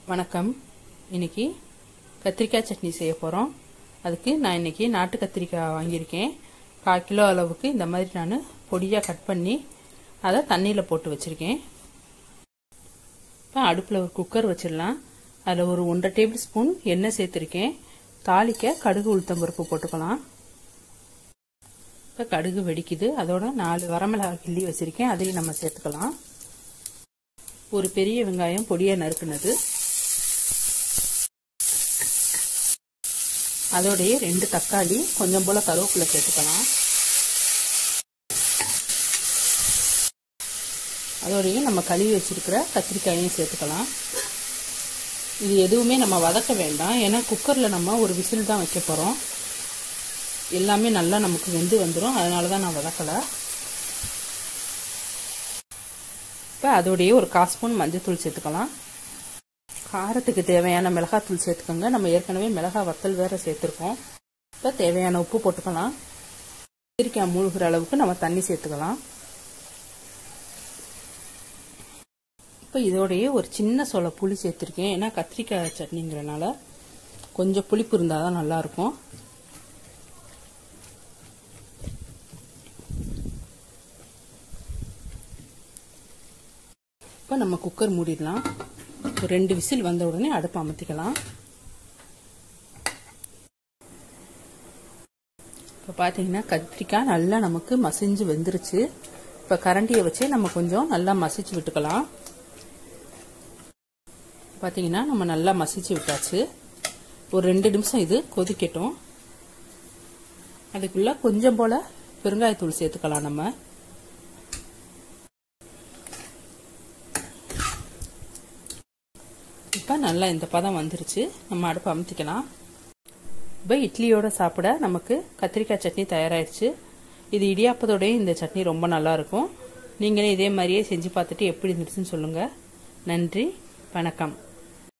வணக்கம் இன்னைக்கு கத்திரிக்காய் சட்னி செய்ய போகிறோம் அதுக்கு நான் இன்னைக்கு நாட்டு கத்திரிக்காய் வாங்கியிருக்கேன் கால் கிலோ அளவுக்கு இந்த மாதிரி நான் பொடியாக கட் பண்ணி அதை தண்ணியில் போட்டு வச்சுருக்கேன் இப்போ அடுப்பில் ஒரு குக்கர் வச்சிடலாம் அதில் ஒரு ஒன்றரை டேபிள் ஸ்பூன் எண்ணெய் சேர்த்துருக்கேன் தாளிக்க கடுகு உளுத்தம்பருப்பு போட்டுக்கலாம் இப்போ கடுகு வெடிக்குது அதோட நாலு வரமிளகாய் கிள்ளி வச்சுருக்கேன் அதையும் நம்ம சேர்த்துக்கலாம் ஒரு பெரிய வெங்காயம் பொடியாக நறுக்குனது அதோடைய ரெண்டு தக்காளி கொஞ்சம் போல கருவேப்பிலை சேர்த்துக்கலாம் அதோடையும் நம்ம கழுவி வச்சிருக்கிற கத்திரிக்காயையும் சேர்த்துக்கலாம் இது எதுவுமே நம்ம வதக்க வேண்டாம் ஏன்னா குக்கரில் நம்ம ஒரு விசில் தான் வைக்க போகிறோம் எல்லாமே நல்லா நமக்கு வெந்து வந்துடும் அதனால தான் நான் வதக்கலை இப்போ அதோடைய ஒரு கால் ஸ்பூன் மஞ்சத்தூள் சேர்த்துக்கலாம் காரத்துக்கு தேவையான மிளகாத்தூள் சேர்த்துக்கோங்க நம்ம ஏற்கனவே மிளகா வத்தல் வேற சேர்த்துருக்கோம் இப்போ தேவையான உப்பு போட்டுக்கலாம் கத்திரிக்காய் மூழ்கிற அளவுக்கு நம்ம தண்ணி சேர்த்துக்கலாம் இப்போ இதோடைய ஒரு சின்ன சொல புளி சேர்த்துருக்கேன் ஏன்னா கத்திரிக்காய் சட்னிங்கிறனால கொஞ்சம் புளிப்பு இருந்தால் தான் நல்லாயிருக்கும் இப்போ நம்ம குக்கர் மூடிடலாம் ஒரு ரெண்டு விசில் வந்த உடனே அடுப்பு அமர்த்திக்கலாம் இப்போ பார்த்தீங்கன்னா கத்திரிக்காய் நல்லா நமக்கு மசிஞ்சு வெந்துருச்சு இப்போ கரண்டியை வச்சே நம்ம கொஞ்சம் நல்லா மசிச்சு விட்டுக்கலாம் பார்த்தீங்கன்னா நம்ம நல்லா மசிச்சு விட்டாச்சு ஒரு ரெண்டு நிமிஷம் இது கொதிக்கட்டும் அதுக்குள்ள கொஞ்சம் போல பெருங்காயத்தூள் சேர்த்துக்கலாம் நம்ம இப்போ நல்லா இந்த பதம் வந்துருச்சு நம்ம அடுப்பு அமுத்திக்கலாம் இப்போ இட்லியோட சாப்பிட நமக்கு கத்திரிக்காய் சட்னி தயாராகிடுச்சு இது இடியாப்பத்தோடய இந்த சட்னி ரொம்ப நல்லா இருக்கும் நீங்களே இதே மாதிரியே செஞ்சு பார்த்துட்டு எப்படி இருந்துச்சுன்னு சொல்லுங்கள் நன்றி வணக்கம்